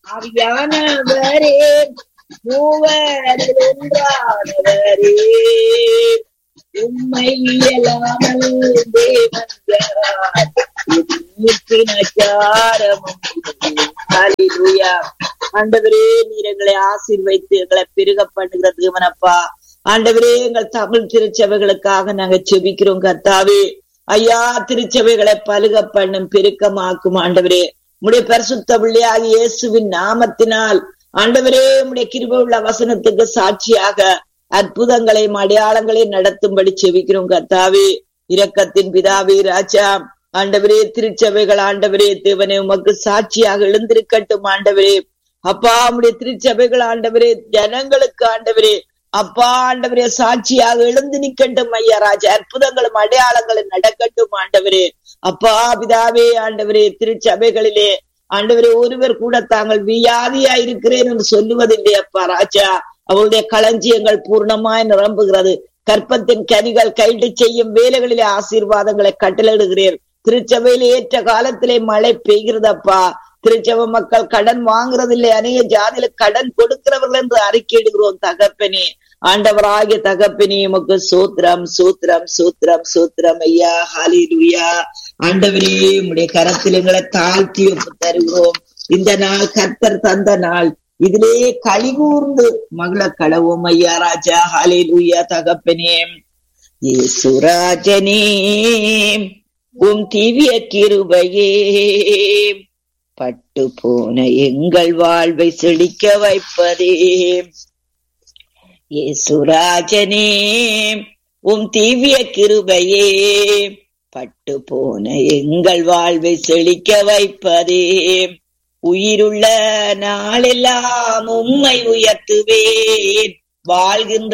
ஆவியானவரே மூவரில் ஒன்றானவரே உம்மை இயலாமல் தேவன் யார்? எதிர்ப்பின் அச்சாரமும் இல்லை. ஹalleluya. ஆண்டவரே நீர் எங்களை ஆசீர்வைத்து எங்களை பெருக பண்ணுகிற தேவனப்பா ஆண்டவரே எங்கள் தமிழ் திருச்சபைகளுக்காக நாங்க செபிக்கிறோம் கர்த்தாவே ஐயா திருச்சபைகளை பலுக பண்ணும் பெருக்கமாக்கும் ஆண்டவரே உடைய பரிசுத்த பிள்ளையாக இயேசுவின் நாமத்தினால் ஆண்டவரே உடைய கிருப உள்ள வசனத்துக்கு சாட்சியாக அற்புதங்களையும் அடையாளங்களையும் நடத்தும்படி செவிக்கிறோம் கர்த்தாவே இரக்கத்தின் பிதாவே ராஜா ஆண்டவரே திருச்சபைகள் ஆண்டவரே தேவனே உமக்கு சாட்சியாக எழுந்திருக்கட்டும் ஆண்டவரே அப்பா உடைய திருச்சபைகள் ஆண்டவரே ஜனங்களுக்கு ஆண்டவரே அப்பா ஆண்டவரே சாட்சியாக எழுந்து நிக்கட்டும் ஐயா ராஜா அற்புதங்களும் அடையாளங்களும் நடக்கட்டும் ஆண்டவரே அப்பா பிதாவே ஆண்டவரே திருச்சபைகளிலே ஆண்டவரே ஒருவர் கூட தாங்கள் வியாதியா இருக்கிறேன் என்று சொல்லுவதில்லை அப்பா ராஜா அவருடைய களஞ்சியங்கள் பூர்ணமாய் நிரம்புகிறது கற்பத்தின் கனிகள் கைட்டு செய்யும் வேலைகளிலே ஆசீர்வாதங்களை கட்டளிடுகிறேன் திருச்சபையில் ஏற்ற காலத்திலே மழை பெய்கிறதப்பா திருச்சபை மக்கள் கடன் வாங்குறதில்லை அநேக ஜாதியில கடன் கொடுக்கிறவர்கள் என்று அறிக்கையிடுகிறோம் தகப்பனே ஆண்டவராகிய தகப்பனே உமக்கு சூத்திரம் சூத்திரம் சூத்திரம் சூத்திரம் ஐயா ஹாலிலுயா ஆண்டவரே உடைய கரத்தில் எங்களை தாழ்த்தி ஒப்பு தருகிறோம் இந்த நாள் கர்த்தர் தந்த நாள் இதிலே கழிகூர்ந்து மகள கடவும் ஐயா ராஜா ஹாலிலுயா தகப்பனே ஏசுராஜனே உம் திவ்ய கிருபையே பட்டு போன எங்கள் வாழ்வை செழிக்க வைப்பதே ஏசுராஜனே உம் திவ்ய கிருபையே பட்டு போன எங்கள் வாழ்வை செழிக்க வைப்பதே உயிருள்ள நாளெல்லாம் உம்மை உயர்த்துவேன் வாழ்கின்ற